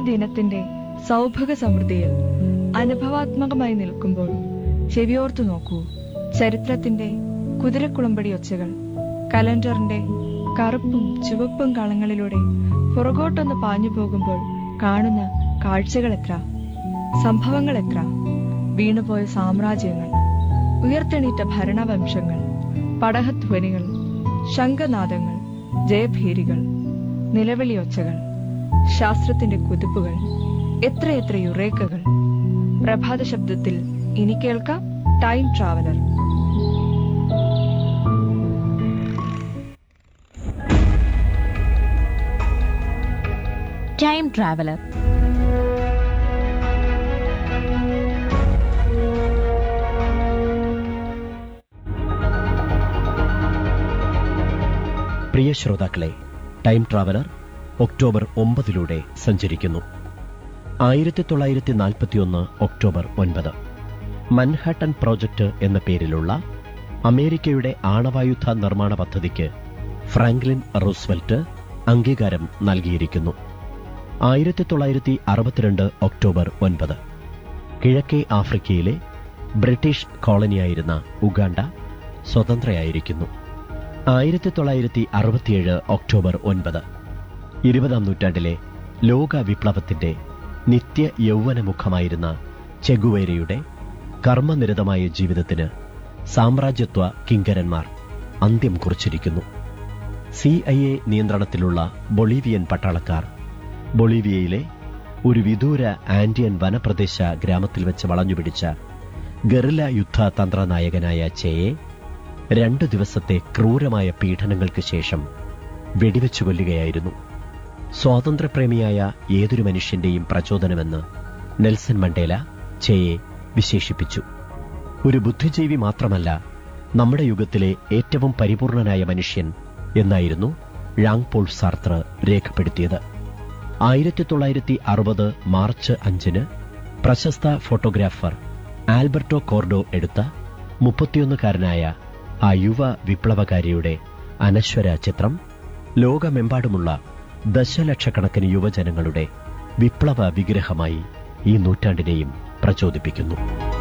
ദിനത്തിന്റെ സൗഭഗ സമൃദ്ധിയിൽ അനുഭവാത്മകമായി നിൽക്കുമ്പോൾ ചെവിയോർത്തു നോക്കൂ ചരിത്രത്തിന്റെ കുതിരക്കുളമ്പടി ഒച്ചകൾ കലണ്ടറിന്റെ കറുപ്പും ചുവപ്പും കളങ്ങളിലൂടെ പുറകോട്ടൊന്ന് പാഞ്ഞു പോകുമ്പോൾ കാണുന്ന കാഴ്ചകൾ എത്ര സംഭവങ്ങൾ എത്ര വീണുപോയ സാമ്രാജ്യങ്ങൾ ഉയർത്തെണീറ്റ ഭരണവംശങ്ങൾ പടഹധ്വനികൾ ശംഖനാദങ്ങൾ ജയഭീരികൾ നിലവിളിയൊച്ചകൾ ശാസ്ത്രത്തിന്റെ കുതിപ്പുകൾ എത്രയെത്ര യുറേക്കകൾ പ്രഭാത ശബ്ദത്തിൽ ഇനി കേൾക്കാം ടൈം ട്രാവലർ ടൈം ട്രാവലർ പ്രിയ ശ്രോതാക്കളെ ടൈം ട്രാവലർ ഒക്ടോബർ ഒമ്പതിലൂടെ സഞ്ചരിക്കുന്നു ആയിരത്തി തൊള്ളായിരത്തി നാൽപ്പത്തിയൊന്ന് ഒക്ടോബർ ഒൻപത് മൻഹാട്ടൻ പ്രോജക്ട് എന്ന പേരിലുള്ള അമേരിക്കയുടെ ആണവായുധ നിർമ്മാണ പദ്ധതിക്ക് ഫ്രാങ്ക്ലിൻ റൂസ്വെൽറ്റ് അംഗീകാരം നൽകിയിരിക്കുന്നു ആയിരത്തി തൊള്ളായിരത്തി അറുപത്തിരണ്ട് ഒക്ടോബർ ഒൻപത് കിഴക്കേ ആഫ്രിക്കയിലെ ബ്രിട്ടീഷ് കോളനിയായിരുന്ന ഉഗാണ്ട സ്വതന്ത്രയായിരിക്കുന്നു ആയിരത്തി തൊള്ളായിരത്തി അറുപത്തിയേഴ് ഒക്ടോബർ ഒൻപത് ഇരുപതാം നൂറ്റാണ്ടിലെ ലോക വിപ്ലവത്തിന്റെ നിത്യ യൗവനമുഖമായിരുന്ന ചെഗുവേരയുടെ കർമ്മനിരതമായ ജീവിതത്തിന് സാമ്രാജ്യത്വ കിങ്കരന്മാർ അന്ത്യം കുറിച്ചിരിക്കുന്നു സി ഐ എ നിയന്ത്രണത്തിലുള്ള ബൊളീവിയൻ പട്ടാളക്കാർ ബൊളീവിയയിലെ ഒരു വിദൂര ആൻഡിയൻ വനപ്രദേശ ഗ്രാമത്തിൽ വെച്ച് വളഞ്ഞുപിടിച്ച ഗറില്ല യുദ്ധ തന്ത്രനായകനായ ചെയെ രണ്ടു ദിവസത്തെ ക്രൂരമായ പീഡനങ്ങൾക്ക് ശേഷം വെടിവെച്ചു കൊല്ലുകയായിരുന്നു സ്വാതന്ത്ര്യപ്രേമിയായ ഏതൊരു മനുഷ്യന്റെയും പ്രചോദനമെന്ന് നെൽസൺ മണ്ടേല ചെയെ വിശേഷിപ്പിച്ചു ഒരു ബുദ്ധിജീവി മാത്രമല്ല നമ്മുടെ യുഗത്തിലെ ഏറ്റവും പരിപൂർണനായ മനുഷ്യൻ എന്നായിരുന്നു ഴാങ് പോൾ സാർത്ര രേഖപ്പെടുത്തിയത് ആയിരത്തി തൊള്ളായിരത്തി അറുപത് മാർച്ച് അഞ്ചിന് പ്രശസ്ത ഫോട്ടോഗ്രാഫർ ആൽബർട്ടോ കോർഡോ എടുത്ത മുപ്പത്തിയൊന്നുകാരനായ ആ യുവ വിപ്ലവകാരിയുടെ അനശ്വര ചിത്രം ലോകമെമ്പാടുമുള്ള ദശലക്ഷക്കണക്കിന് യുവജനങ്ങളുടെ വിപ്ലവ വിഗ്രഹമായി ഈ നൂറ്റാണ്ടിനെയും പ്രചോദിപ്പിക്കുന്നു